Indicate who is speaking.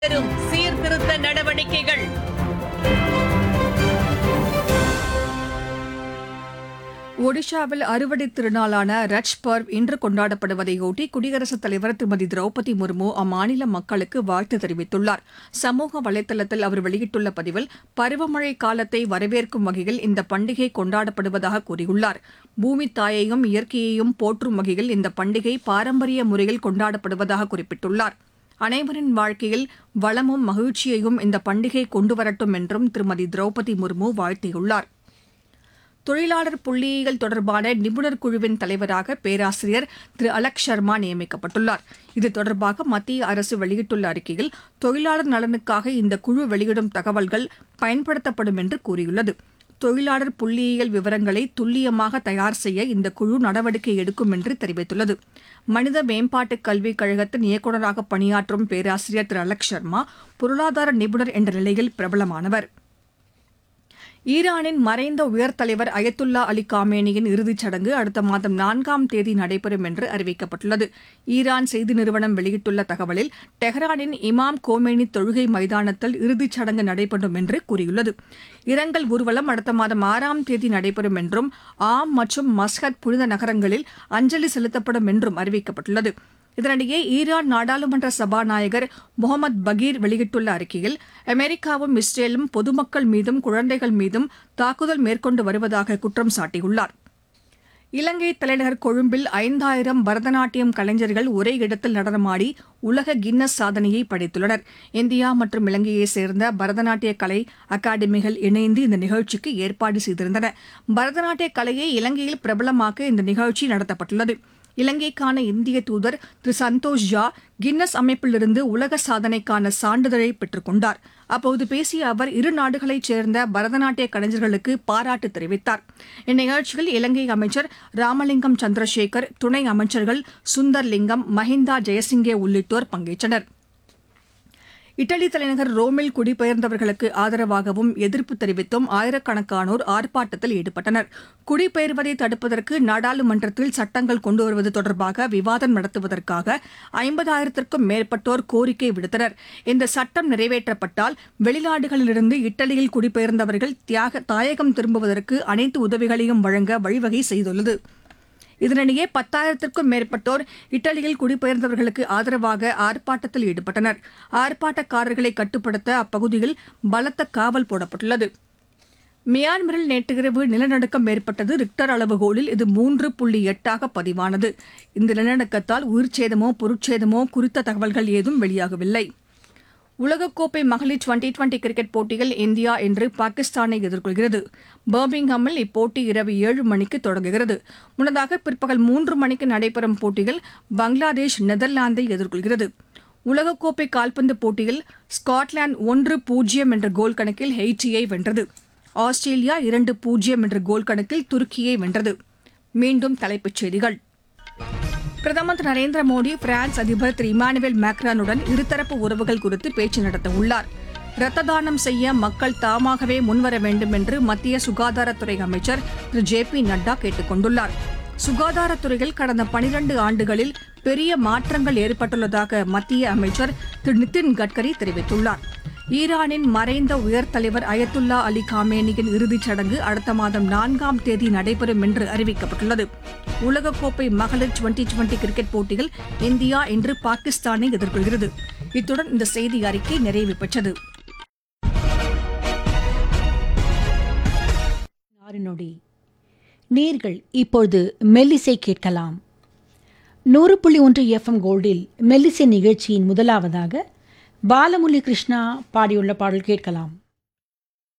Speaker 1: பெரும் சீர்திருத்த நடவடிக்கைகள்
Speaker 2: ஒடிஷாவில் அறுவடை திருநாளான ரட்ச் பர்வ் இன்று கொண்டாடப்படுவதையொட்டி குடியரசுத் தலைவர் திருமதி திரௌபதி முர்மு அம்மாநில மக்களுக்கு வாழ்த்து தெரிவித்துள்ளார் சமூக வலைதளத்தில் அவர் வெளியிட்டுள்ள பதிவில் பருவமழை காலத்தை வரவேற்கும் வகையில் இந்த பண்டிகை கொண்டாடப்படுவதாக கூறியுள்ளார் பூமி தாயையும் இயற்கையையும் போற்றும் வகையில் இந்த பண்டிகை பாரம்பரிய முறையில் கொண்டாடப்படுவதாக குறிப்பிட்டுள்ளார் அனைவரின் வாழ்க்கையில் வளமும் மகிழ்ச்சியையும் இந்த பண்டிகை கொண்டுவரட்டும் என்றும் திருமதி திரௌபதி முர்மு வாழ்த்தியுள்ளார் தொழிலாளர் புள்ளியியல் தொடர்பான நிபுணர் குழுவின் தலைவராக பேராசிரியர் திரு அலக் சர்மா நியமிக்கப்பட்டுள்ளார் இது தொடர்பாக மத்திய அரசு வெளியிட்டுள்ள அறிக்கையில் தொழிலாளர் நலனுக்காக இந்த குழு வெளியிடும் தகவல்கள் பயன்படுத்தப்படும் என்று கூறியுள்ளது தொழிலாளர் புள்ளியியல் விவரங்களை துல்லியமாக தயார் செய்ய இந்த குழு நடவடிக்கை எடுக்கும் என்று தெரிவித்துள்ளது மனித மேம்பாட்டு கல்விக் கழகத்தின் இயக்குநராக பணியாற்றும் பேராசிரியர் திரு அலக் சர்மா பொருளாதார நிபுணர் என்ற நிலையில் பிரபலமானவர் ஈரானின் மறைந்த உயர் தலைவர் அயத்துல்லா அலி காமேனியின் இறுதிச் சடங்கு அடுத்த மாதம் நான்காம் தேதி நடைபெறும் என்று அறிவிக்கப்பட்டுள்ளது ஈரான் செய்தி நிறுவனம் வெளியிட்டுள்ள தகவலில் டெஹ்ரானின் இமாம் கோமேனி தொழுகை மைதானத்தில் இறுதிச் சடங்கு நடைபெறும் என்று கூறியுள்ளது இரங்கல் ஊர்வலம் அடுத்த மாதம் ஆறாம் தேதி நடைபெறும் என்றும் ஆம் மற்றும் மஸ்கட் புனித நகரங்களில் அஞ்சலி செலுத்தப்படும் என்றும் அறிவிக்கப்பட்டுள்ளது இதனிடையே ஈரான் நாடாளுமன்ற சபாநாயகர் முகமது பகீர் வெளியிட்டுள்ள அறிக்கையில் அமெரிக்காவும் இஸ்ரேலும் பொதுமக்கள் மீதும் குழந்தைகள் மீதும் தாக்குதல் மேற்கொண்டு வருவதாக குற்றம் சாட்டியுள்ளார் இலங்கை தலைநகர் கொழும்பில் ஐந்தாயிரம் பரதநாட்டியம் கலைஞர்கள் ஒரே இடத்தில் நடனமாடி உலக கின்னஸ் சாதனையை படைத்துள்ளனர் இந்தியா மற்றும் இலங்கையைச் சேர்ந்த பரதநாட்டிய கலை அகாடமிகள் இணைந்து இந்த நிகழ்ச்சிக்கு ஏற்பாடு செய்திருந்தன பரதநாட்டிய கலையை இலங்கையில் பிரபலமாக்க இந்த நிகழ்ச்சி நடத்தப்பட்டுள்ளது இலங்கைக்கான இந்திய தூதர் திரு சந்தோஷ் ஜா கின்னஸ் அமைப்பிலிருந்து உலக சாதனைக்கான சான்றிதழை பெற்றுக் கொண்டார் அப்போது பேசிய அவர் இரு நாடுகளைச் சேர்ந்த பரதநாட்டிய கலைஞர்களுக்கு பாராட்டு தெரிவித்தார் இந்நிகழ்ச்சியில் இலங்கை அமைச்சர் ராமலிங்கம் சந்திரசேகர் துணை அமைச்சர்கள் சுந்தர்லிங்கம் மஹிந்தா ஜெயசிங்கே உள்ளிட்டோர் பங்கேற்றனர் இட்டலி தலைநகர் ரோமில் குடிபெயர்ந்தவர்களுக்கு ஆதரவாகவும் எதிர்ப்பு தெரிவித்தும் ஆயிரக்கணக்கானோர் ஆர்ப்பாட்டத்தில் ஈடுபட்டனர் குடிபெயர்வதை தடுப்பதற்கு நாடாளுமன்றத்தில் சட்டங்கள் கொண்டுவருவது தொடர்பாக விவாதம் நடத்துவதற்காக ஐம்பதாயிரத்திற்கும் மேற்பட்டோர் கோரிக்கை விடுத்தனர் இந்த சட்டம் நிறைவேற்றப்பட்டால் வெளிநாடுகளிலிருந்து இட்டலியில் குடிபெயர்ந்தவர்கள் தியாக தாயகம் திரும்புவதற்கு அனைத்து உதவிகளையும் வழங்க வழிவகை செய்துள்ளது இதனிடையே பத்தாயிரத்திற்கும் மேற்பட்டோர் இத்தாலியில் குடிபெயர்ந்தவர்களுக்கு ஆதரவாக ஆர்ப்பாட்டத்தில் ஈடுபட்டனர் ஆர்ப்பாட்டக்காரர்களை கட்டுப்படுத்த அப்பகுதியில் பலத்த காவல் போடப்பட்டுள்ளது மியான்மரில் நேற்றிரவு நிலநடுக்கம் ஏற்பட்டது ரிக்டர் அளவுகோலில் இது மூன்று புள்ளி எட்டாக பதிவானது இந்த நிலநடுக்கத்தால் உயிர்ச்சேதமோ பொருட்சேதமோ குறித்த தகவல்கள் ஏதும் வெளியாகவில்லை உலகக்கோப்பை மகளிர் டுவெண்டி டுவெண்டி கிரிக்கெட் போட்டியில் இந்தியா இன்று பாகிஸ்தானை எதிர்கொள்கிறது பர்மிங்ஹாமில் இப்போட்டி இரவு ஏழு மணிக்கு தொடங்குகிறது முன்னதாக பிற்பகல் மூன்று மணிக்கு நடைபெறும் போட்டியில் பங்களாதேஷ் நெதர்லாந்தை எதிர்கொள்கிறது உலகக்கோப்பை கால்பந்து போட்டியில் ஸ்காட்லாந்து ஒன்று பூஜ்ஜியம் என்ற கோல் கணக்கில் ஹெய்ட்டியை வென்றது ஆஸ்திரேலியா இரண்டு பூஜ்ஜியம் என்ற கோல் கணக்கில் துருக்கியை வென்றது மீண்டும் தலைப்புச் செய்திகள் பிரதமர் திரு நரேந்திர மோடி பிரான்ஸ் அதிபர் திரு இமானுவேல் மேக்ரானுடன் இருதரப்பு உறவுகள் குறித்து பேச்சு நடத்த உள்ளார் இரத்த தானம் செய்ய மக்கள் தாமாகவே முன்வர வேண்டும் என்று மத்திய சுகாதாரத்துறை அமைச்சர் திரு ஜே பி நட்டா கேட்டுக் கொண்டுள்ளார் சுகாதாரத்துறையில் கடந்த பனிரண்டு ஆண்டுகளில் பெரிய மாற்றங்கள் ஏற்பட்டுள்ளதாக மத்திய அமைச்சர் திரு நிதின் கட்கரி தெரிவித்துள்ளார் ஈரானின் மறைந்த உயர் தலைவர் அயத்துல்லா அலி காமேனியின் இறுதிச் சடங்கு அடுத்த மாதம் நான்காம் தேதி நடைபெறும் என்று அறிவிக்கப்பட்டுள்ளது உலகக்கோப்பை மகளிர் டுவெண்டி டுவெண்டி கிரிக்கெட் போட்டியில் இந்தியா இன்று பாகிஸ்தானை எதிர்கொள்கிறது இத்துடன் இந்த செய்தி அறிக்கை நிறைவு பெற்றது
Speaker 3: ஆறு நொடி நீர்கள் இப்பொழுது மெல்லிசை கேட்கலாம் நூறு புள்ளி ஒன்று எஃப்எம் கோல்டில் மெல்லிசை நிகழ்ச்சியின் முதலாவதாக பாலமுரளி கிருஷ்ணா பாடியுள்ள பாடல் கேட்கலாம்